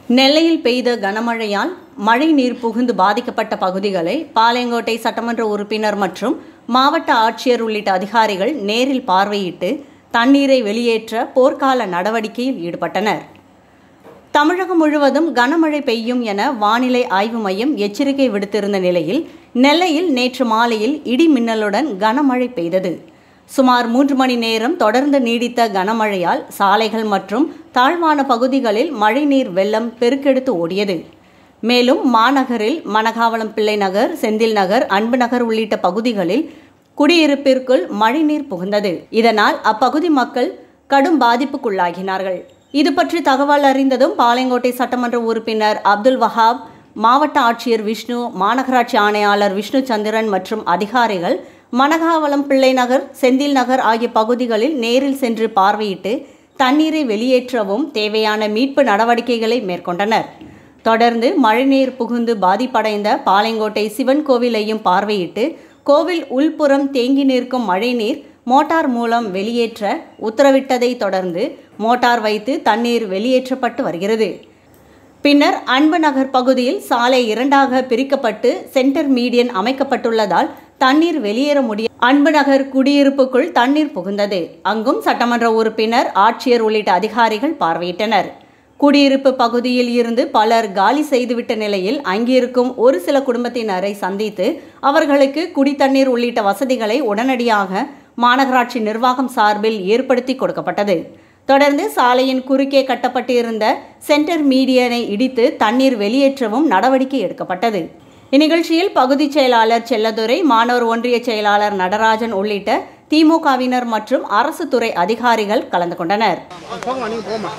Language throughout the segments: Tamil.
நெல்லையில் பெய்த கனமழையால் மழை நீர் புகுந்து பாதிக்கப்பட்ட பகுதிகளை பாளையங்கோட்டை சட்டமன்ற உறுப்பினர் மற்றும் மாவட்ட ஆட்சியர் உள்ளிட்ட அதிகாரிகள் நேரில் பார்வையிட்டு தண்ணீரை வெளியேற்ற போர்க்கால நடவடிக்கையில் ஈடுபட்டனர் தமிழகம் முழுவதும் கனமழை பெய்யும் என வானிலை ஆய்வு மையம் எச்சரிக்கை விடுத்திருந்த நிலையில் நெல்லையில் நேற்று மாலையில் இடி மின்னலுடன் கனமழை பெய்தது சுமார் மூன்று மணி நேரம் தொடர்ந்து நீடித்த கனமழையால் சாலைகள் மற்றும் தாழ்வான பகுதிகளில் மழைநீர் வெள்ளம் பெருக்கெடுத்து ஓடியது மேலும் மாநகரில் மணகாவளம் பிள்ளை நகர் செந்தில் நகர் அன்பு நகர் உள்ளிட்ட பகுதிகளில் குடியிருப்பிற்குள் மழைநீர் புகுந்தது இதனால் அப்பகுதி மக்கள் கடும் பாதிப்புக்குள்ளாகினார்கள் இது பற்றி தகவல் அறிந்ததும் பாளையங்கோட்டை சட்டமன்ற உறுப்பினர் அப்துல் வஹாப் மாவட்ட ஆட்சியர் விஷ்ணு மாநகராட்சி ஆணையாளர் விஷ்ணு சந்திரன் மற்றும் அதிகாரிகள் மணகாவளம் பிள்ளை நகர் செந்தில் நகர் ஆகிய பகுதிகளில் நேரில் சென்று பார்வையிட்டு தண்ணீரை வெளியேற்றவும் தேவையான மீட்பு நடவடிக்கைகளை மேற்கொண்டனர் தொடர்ந்து மழைநீர் புகுந்து பாதிப்படைந்த பாளையங்கோட்டை சிவன் கோவிலையும் பார்வையிட்டு கோவில் உள்புறம் தேங்கி நிற்கும் மழைநீர் மோட்டார் மூலம் வெளியேற்ற உத்தரவிட்டதை தொடர்ந்து மோட்டார் வைத்து தண்ணீர் வெளியேற்றப்பட்டு வருகிறது பின்னர் அன்பு நகர் பகுதியில் சாலை இரண்டாக பிரிக்கப்பட்டு சென்டர் மீடியன் அமைக்கப்பட்டுள்ளதால் தண்ணீர் வெளியேற முடிய அன்பு நகர் குடியிருப்புக்குள் தண்ணீர் புகுந்தது அங்கும் சட்டமன்ற உறுப்பினர் ஆட்சியர் உள்ளிட்ட அதிகாரிகள் பார்வையிட்டனர் குடியிருப்பு பகுதியில் இருந்து பலர் காலி செய்துவிட்ட நிலையில் அங்கிருக்கும் ஒரு சில குடும்பத்தினரை சந்தித்து அவர்களுக்கு குடித்தண்ணீர் உள்ளிட்ட வசதிகளை உடனடியாக மாநகராட்சி நிர்வாகம் சார்பில் ஏற்படுத்தி கொடுக்கப்பட்டது தொடர்ந்து சாலையின் குறுக்கே கட்டப்பட்டிருந்த சென்டர் மீடியனை இடித்து தண்ணீர் வெளியேற்றவும் நடவடிக்கை எடுக்கப்பட்டது இந்நிகழ்ச்சியில் பகுதிச் செயலாளர் செல்லதுரை மாணவர் ஒன்றிய செயலாளர் நடராஜன் உள்ளிட்ட திமுகவினர் மற்றும் அரசு துறை அதிகாரிகள் கலந்து கொண்டனர் போங்கம்மா நீங்கள் போங்கம்மா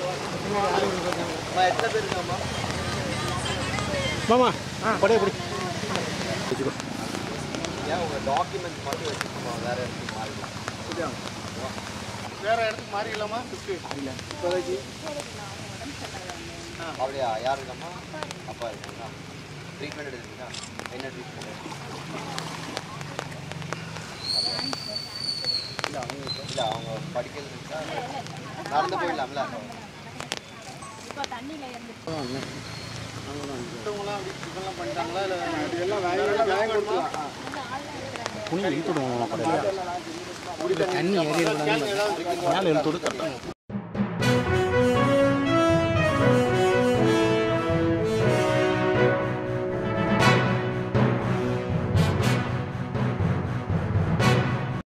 மாமா ஆ படையே படி வச்சுக்கோ வேற இடத்துக்கு மாறிக்கலாமா இப்போதைக்கு அப்படியா யார் இருக்காம்மா அப்பா இருக்காங்களா ட்ரீட்மெண்ட் எடுத்துருக்கீங்களா என்ன ட்ரீட்மெண்ட் இல்லை அவங்க இல்லை அவங்க படிக்கிறது இருக்கா நடந்து போயிடலாம்ல மற்றவங்களாம் அப்படி இதெல்லாம் பண்ணிட்டாங்களா இல்லை இதெல்லாம் வேகம் வேகம் கொடுக்கலாம் துணி இழுத்துடுவோம் கடையில் தண்ணி ஏறி மேலே இழுத்துடு கரெக்டாக